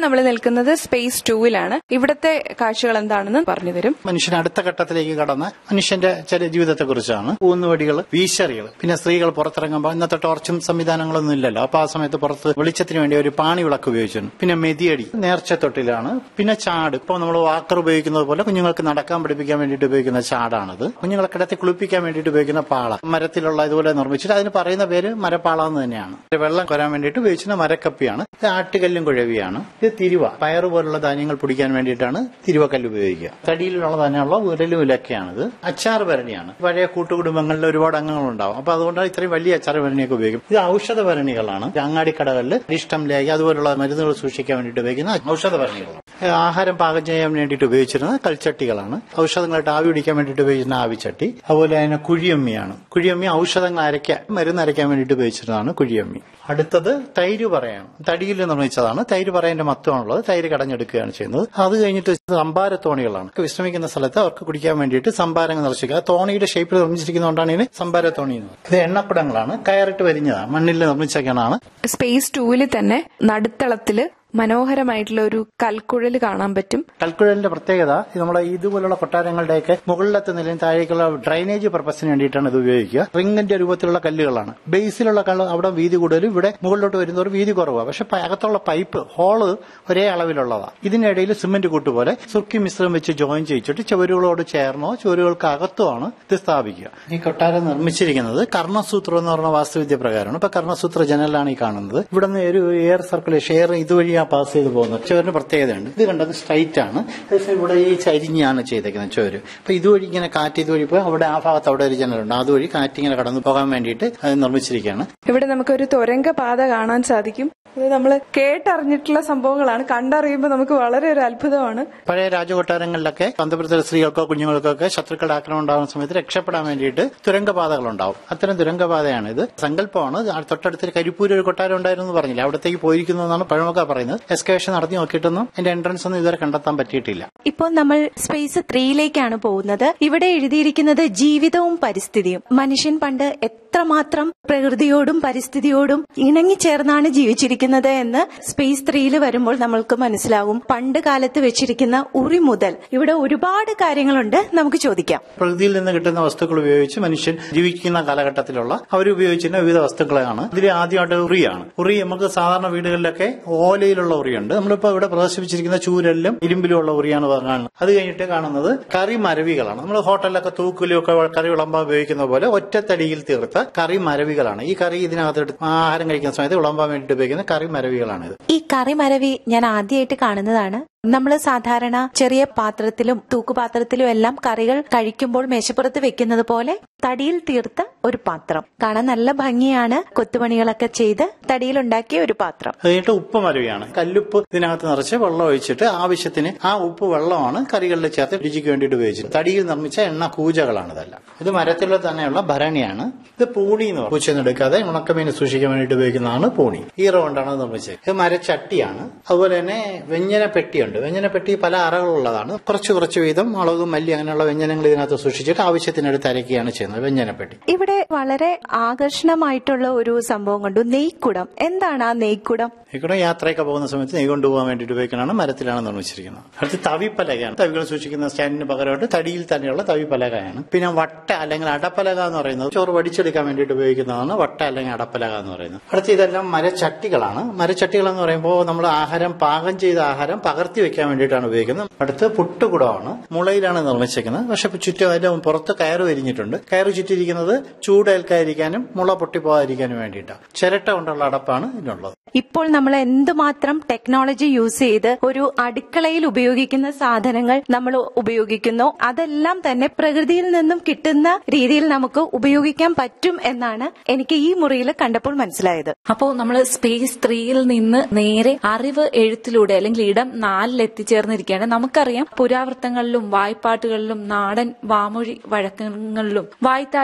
നമ്മൾ നിൽക്കുന്നത് സ്പേസ് ടൂവിലാണ് ഇവിടത്തെ കാഴ്ചകൾ എന്താണെന്ന് പറഞ്ഞു തരും മനുഷ്യൻ അടുത്ത ഘട്ടത്തിലേക്ക് കടന്ന് മനുഷ്യന്റെ ചില ജീവിതത്തെ കുറിച്ചാണ് ഊന്നുവടികൾ വീശറികൾ പിന്നെ സ്ത്രീകൾ പുറത്തിറങ്ങുമ്പോൾ ഇന്നത്തെ ടോർച്ചും സംവിധാനങ്ങളൊന്നും ഇല്ലല്ലോ അപ്പൊ ആ സമയത്ത് പുറത്ത് വെളിച്ചത്തിന് വേണ്ടി ഒരു പാണി വിളക്ക് ഉപയോഗിച്ചിരുന്നു പിന്നെ മെതിയടി നേർച്ചത്തൊട്ടിലാണ് പിന്നെ ചാട് ഇപ്പോൾ നമ്മൾ വാക്കർ ഉപയോഗിക്കുന്നത് പോലെ കുഞ്ഞുങ്ങൾക്ക് നടക്കാൻ പഠിപ്പിക്കാൻ വേണ്ടിയിട്ട് ഉപയോഗിക്കുന്ന ചാടാണത് കുഞ്ഞുങ്ങളെ കിടത്തി കുളിപ്പിക്കാൻ വേണ്ടിയിട്ട് ഉപയോഗിക്കുന്ന പാള മരത്തിലുള്ള ഇതുപോലെ നിർമ്മിച്ചിട്ട് അതിന് പറയുന്ന പേര് മരപ്പാള എന്ന് തന്നെയാണ് വെള്ളം കൊരാൻ വേണ്ടിയിട്ട് ഉപയോഗിക്കുന്ന മരക്കപ്പിയാണ് ഇത് ആട്ടുകല്ലും കുഴവിയാണ് ഇത് തിരുവ പയറ് പോലുള്ള ധാന്യങ്ങൾ പൊടിക്കാൻ വേണ്ടിയിട്ടാണ് തിരുവക്കല്ല് ഉപയോഗിക്കുക തടിയിലുള്ള ധാന്യമുള്ള ഉരലും ഇലക്കയാണിത് അച്ചാർ ഭരണിയാണ് പഴയ കൂട്ടുകുടുംബങ്ങളിൽ ഒരുപാട് അംഗങ്ങളുണ്ടാവും അപ്പൊ അതുകൊണ്ടാണ് ഇത്രയും വലിയ അച്ചാർ ഭരണിയൊക്കെ ഉപയോഗിക്കും ഇത് ഔഷധ ഭരണികളാണ് അങ്ങാടിക്കടകളിൽ ഇഷ്ടം ലേഖ അതുപോലുള്ള മരുന്നുകൾ സൂക്ഷിക്കാൻ വേണ്ടിയിട്ട് ഉപയോഗിക്കുന്ന ഔഷധ ഭരണികളാണ് ആഹാരം പാകം ചെയ്യാൻ വേണ്ടിയിട്ട് ഉപയോഗിച്ചിരുന്ന കൽച്ചട്ടികളാണ് ഔഷധങ്ങളായിട്ട് ആവി പിടിക്കാൻ വേണ്ടിയിട്ട് ഉപയോഗിക്കുന്ന ആവിച്ചട്ടി അതുപോലെ തന്നെ കുഴിയമ്മിയാണ് കുഴിയമ്മി ഔഷധങ്ങൾ അരയ്ക്കാൻ മരുന്ന് അരയ്ക്കാൻ വേണ്ടിയിട്ട് ഉപയോഗിച്ചിരുന്നതാണ് കുഴിയമ്മി അടുത്തത് തൈര് പറയാണ് തടിയിൽ നിർമ്മിച്ചതാണ് തൈര് പറയന്റെ മത്വമാണുള്ളത് തൈര് കടഞ്ഞെടുക്കുകയാണ് ചെയ്യുന്നത് അത് കഴിഞ്ഞിട്ട് സംഭാര തോണികളാണ് വിശ്രമിക്കുന്ന സ്ഥലത്ത് അവർക്ക് കുടിക്കാൻ വേണ്ടിയിട്ട് സംഭാരങ്ങൾ നിറച്ചിരിക്കുക ആ തോണിയുടെ ഷേപ്പിൽ നിർമ്മിച്ചിരിക്കുന്നതുകൊണ്ടാണ് ഇതിന് സംഭാര തോണി എന്ന് പറയുന്നത്. ഇത് എണ്ണക്കുടങ്ങളാണ് കയറിട്ട് വരിഞ്ഞതാണ് മണ്ണിൽ നിർമ്മിച്ചൊക്കെയാണ് സ്പേസ് ടൂവിൽ തന്നെ നടുത്തളത്തില് മനോഹരമായിട്ടുള്ള ഒരു കൽക്കുഴൽ കാണാൻ പറ്റും കൽക്കുഴലിന്റെ പ്രത്യേകത ഇത് നമ്മുടെ ഇതുപോലുള്ള കൊട്ടാരങ്ങളുടെയൊക്കെ മുകളിലത്തെ നിലയും താഴേക്കുള്ള ഡ്രൈനേജ് പർപ്പസിന് വേണ്ടിയിട്ടാണ് ഇത് ഉപയോഗിക്കുക റിങ്ങിന്റെ രൂപത്തിലുള്ള കല്ലുകളാണ് ബേസിലുള്ള കല്ല് അവിടെ വീതി കൂടുതലും ഇവിടെ മുകളിലോട്ട് വരുന്നവർ വീതി കുറവാണ് പക്ഷെ പ- അകത്തുള്ള പൈപ്പ് ഹോള് ഒരേ അളവിലുള്ളതാണ് ഇതിനിടയിൽ സിമന്റ് കൂട്ടുപോലെ സുർക്കി മിശ്രം വെച്ച് ജോയിൻ ചെയ്യിച്ചിട്ട് ചുവരുകളോട് ചേർന്നോ ചുവരുകൾക്ക് അകത്തുമാണ് ഇത് സ്ഥാപിക്കുക ഈ കൊട്ടാരം നിർമ്മിച്ചിരിക്കുന്നത് കർണസൂത്രം എന്ന് പറഞ്ഞ വാസ്തുവിദ്യ പ്രകാരമാണ് ഇപ്പൊ കർണസൂത്ര ജനലാണ് ഈ കാണുന്നത് ഇവിടെ നിന്ന് ഒരു എയർ സർക്കുലേഷൻ എയർ ഇതുവഴിയാ പാസ് ചെയ്ത് പോകുന്നത് ചുവരിന് പ്രത്യേകതയുണ്ട് ഇത് കണ്ടത് സ്ട്രൈറ്റ് ആണ് പക്ഷേ ഇവിടെ ഈ ചരിഞ്ഞാണ് ചെയ്തേക്കുന്നത് ചുവര് അപ്പൊ ഇതുവഴി ഇങ്ങനെ കാറ്റ് ഇതുവഴി പോയി അവിടെ ആ ഭാഗത്ത് അവിടെ ഒരു ജനലുണ്ട് അതുവഴി കാറ്റ് ഇങ്ങനെ കടന്നു പോകാൻ വേണ്ടിയിട്ട് അത് നിർമ്മിച്ചിരിക്കുകയാണ് ഇവിടെ നമുക്കൊരു തുരങ്ക പാത കാണാൻ സാധിക്കും ഇത് നമ്മൾ കേട്ടറിഞ്ഞിട്ടുള്ള സംഭവങ്ങളാണ് കണ്ടറിയുമ്പോൾ നമുക്ക് വളരെ ഒരു അത്ഭുതമാണ് പഴയ രാജകൊട്ടാരങ്ങളിലൊക്കെ അന്തപുരത്തിലെ സ്ത്രീകൾക്കോ കുഞ്ഞുങ്ങൾക്കോ ഒക്കെ ശത്രുക്കളുടെ ആക്രമണം ഉണ്ടാകുന്ന സമയത്ത് രക്ഷപ്പെടാൻ വേണ്ടിയിട്ട് തുരങ്കപാതകൾ ഉണ്ടാവും അത്തരം തുരങ്കപാതയാണ് ഇത് സങ്കല്പമാണ് ആ തൊട്ടടുത്തൊരു കരിപ്പൂര് ഒരു കൊട്ടാരം ഉണ്ടായിരുന്നു എന്ന് പറഞ്ഞില്ല അവിടത്തേക്ക് പോയിരിക്കുന്നു എന്നാണ് പഴമക്ക പറയുന്നത് എക്സ്കവേഷൻ നടത്തി നോക്കിയിട്ടൊന്നും അതിന്റെ എൻട്രൻസ് ഒന്നും ഇതുവരെ കണ്ടെത്താൻ പറ്റിയിട്ടില്ല ഇപ്പോൾ നമ്മൾ സ്പേസ് ത്രീയിലേക്കാണ് പോകുന്നത് ഇവിടെ എഴുതിയിരിക്കുന്നത് ജീവിതവും പരിസ്ഥിതിയും മനുഷ്യൻ പണ്ട് എത്രമാത്രം പ്രകൃതിയോടും പരിസ്ഥിതിയോടും ഇണങ്ങിച്ചേർന്നാണ് ജീവിച്ചിരിക്കുന്നത് എന്ന് സ്പേസ് ത്രീയിൽ വരുമ്പോൾ നമ്മൾക്ക് മനസ്സിലാവും പണ്ട് കാലത്ത് വെച്ചിരിക്കുന്ന ഉറി മുതൽ ഇവിടെ ഒരുപാട് കാര്യങ്ങളുണ്ട് നമുക്ക് ചോദിക്കാം പ്രകൃതിയിൽ നിന്ന് കിട്ടുന്ന വസ്തുക്കൾ ഉപയോഗിച്ച് മനുഷ്യൻ ജീവിക്കുന്ന കാലഘട്ടത്തിലുള്ള അവർ ഉപയോഗിച്ചിരുന്ന വിവിധ വസ്തുക്കളാണ് ഇതിൽ ആദ്യമായിട്ട് ഉറിയാണ് ഉറി നമുക്ക് സാധാരണ വീടുകളിലൊക്കെ ഓലയിലുള്ള ഉറിയുണ്ട് നമ്മളിപ്പോ ഇവിടെ പ്രദർശിപ്പിച്ചിരിക്കുന്ന ചൂരലിലും ഇരുമ്പിലുമുള്ള ഉറിയാണ് കാണുന്നത് അത് കഴിഞ്ഞിട്ട് കാണുന്നത് കറി മരവികളാണ് നമ്മൾ ഹോട്ടലിലൊക്കെ തൂക്കിലും ഒക്കെ കറി വിളമ്പാൻ ഉപയോഗിക്കുന്ന പോലെ ഒറ്റത്തടിയിൽ തീർത്ത കറി മരവികളാണ് ഈ കറി ഇതിനകത്ത് എടുത്ത് ആഹാരം കഴിക്കുന്ന സമയത്ത് വിളമ്പാൻ വേണ്ടിയിട്ട് ഉപയോഗിക്കുന്ന കറി മരവികളാണിത് ഈ കറിമരവി ഞാൻ ആദ്യമായിട്ട് കാണുന്നതാണ് നമ്മൾ സാധാരണ ചെറിയ പാത്രത്തിലും തൂക്കുപാത്രത്തിലും എല്ലാം കറികൾ കഴിക്കുമ്പോൾ മേശപ്പുറത്ത് വെക്കുന്നത് പോലെ തടിയിൽ തീർത്ത ഒരു പാത്രം കാണാൻ നല്ല ഭംഗിയാണ് കൊത്തുപണികളൊക്കെ ചെയ്ത് തടിയിൽ ഉണ്ടാക്കിയ ഒരു പാത്രം അത് കഴിഞ്ഞിട്ട് ഉപ്പ് മരവിയാണ് കല്ലുപ്പ് ഇതിനകത്ത് നിറച്ച് വെള്ളം ഒഴിച്ചിട്ട് ആവശ്യത്തിന് ആ ഉപ്പ് വെള്ളമാണ് കറികളിൽ ചേർത്ത് രുചിക്ക് വേണ്ടിയിട്ട് ഉപയോഗിച്ചത് തടിയിൽ നിർമ്മിച്ച എണ്ണ കൂജകളാണ് ഇതെല്ലാം ഇത് മരത്തിൽ തന്നെയുള്ള ഭരണിയാണ് ഇത് പൂണി എന്ന് പറയും പൂച്ചയൊന്നും എടുക്കാതെ ഉണക്കമീൻ സൂക്ഷിക്കാൻ വേണ്ടിയിട്ട് ഉപയോഗിക്കുന്നതാണ് പൂണി ഈറ കൊണ്ടാണ് ഇത് നിർമ്മിച്ചത് ഇത് മരച്ചട്ടിയാണ് അതുപോലെ തന്നെ വ്യഞ്ജന പെട്ടിയുണ്ട് വ്യഞ്ജന പെട്ടി പല അറകളുള്ളതാണ് കുറച്ച് കുറച്ച് വീതം മുളകും മല്ലി അങ്ങനെയുള്ള വ്യഞ്ജനങ്ങൾ ഇതിനകത്ത് സൂക്ഷിച്ചിട്ട് ആവശ്യത്തിനെടുത്ത് അരയ്ക്കുകയാണ് ചെയ്യുന്നത് വ്യഞ്ജന പെട്ടി ഇവിടെ വളരെ ആകർഷണമായിട്ടുള്ള ഒരു സംഭവം കണ്ടു നെയ്ക്കുടം എന്താണ് ആ നെയ്ക്കുടം ഇവിടെ യാത്രയൊക്കെ പോകുന്ന സമയത്ത് നെയ് കൊണ്ടുപോകാൻ വേണ്ടിയിട്ട് ഉപയോഗിക്കുന്നതാണ് മരത്തിലാണ് നിർമ്മിച്ചിരിക്കുന്നത് അടുത്ത് തവിപ്പലകയാണ് തവികൾ സൂക്ഷിക്കുന്ന സ്റ്റാൻഡിന് പകരമായിട്ട് തടിയിൽ തന്നെയുള്ള തവിപ്പലകയാണ് പിന്നെ വട്ട അല്ലെങ്കിൽ അടപ്പലക എന്ന് പറയുന്നത് ചോറ് വടിച്ചെടുക്കാൻ വേണ്ടിയിട്ട് ഉപയോഗിക്കുന്നതാണ് വട്ട അല്ലെങ്കിൽ അടപ്പലക എന്ന് പറയുന്നത് അടുത്ത് ഇതെല്ലാം മരച്ചട്ടികളാണ് മരച്ചട്ടികൾ എന്ന് പറയുമ്പോൾ നമ്മൾ ആഹാരം പാകം ചെയ്ത ആഹാരം പകർത്തി വെക്കാൻ വേണ്ടിയിട്ടാണ് ഉപയോഗിക്കുന്നത് അടുത്ത് പുട്ടുകുടമാണ് മുളയിലാണ് നിർമ്മിച്ചിരിക്കുന്നത് പക്ഷെ ചുറ്റും അതിന്റെ പുറത്ത് കയറ് വിരിഞ്ഞിട്ടുണ്ട് കയറ് ചുറ്റിരിക്കുന്നത് ചൂടേൽക്കാതിരിക്കാനും മുള പൊട്ടിപ്പോകാതിരിക്കാനും വേണ്ടിയിട്ടാണ് ചിരട്ട കൊണ്ടുള്ള അടപ്പാണ് ഇതിനുള്ളത് ഇപ്പോൾ നമ്മൾ എന്തുമാത്രം ടെക്നോളജി യൂസ് ചെയ്ത് ഒരു അടുക്കളയിൽ ഉപയോഗിക്കുന്ന സാധനങ്ങൾ നമ്മൾ ഉപയോഗിക്കുന്നു അതെല്ലാം തന്നെ പ്രകൃതിയിൽ നിന്നും കിട്ടുന്ന രീതിയിൽ നമുക്ക് ഉപയോഗിക്കാൻ പറ്റും എന്നാണ് എനിക്ക് ഈ മുറിയിൽ കണ്ടപ്പോൾ മനസ്സിലായത് അപ്പോൾ നമ്മൾ സ്പേസ് ത്രീയിൽ നിന്ന് നേരെ അറിവ് എഴുത്തിലൂടെ അല്ലെങ്കിൽ ഇടം നാലിൽ എത്തിച്ചേർന്നിരിക്കുകയാണ് നമുക്കറിയാം പുരാവൃത്തങ്ങളിലും വായ്പാട്ടുകളിലും നാടൻ വാമൊഴി വഴക്കങ്ങളിലും വായ്ത്താ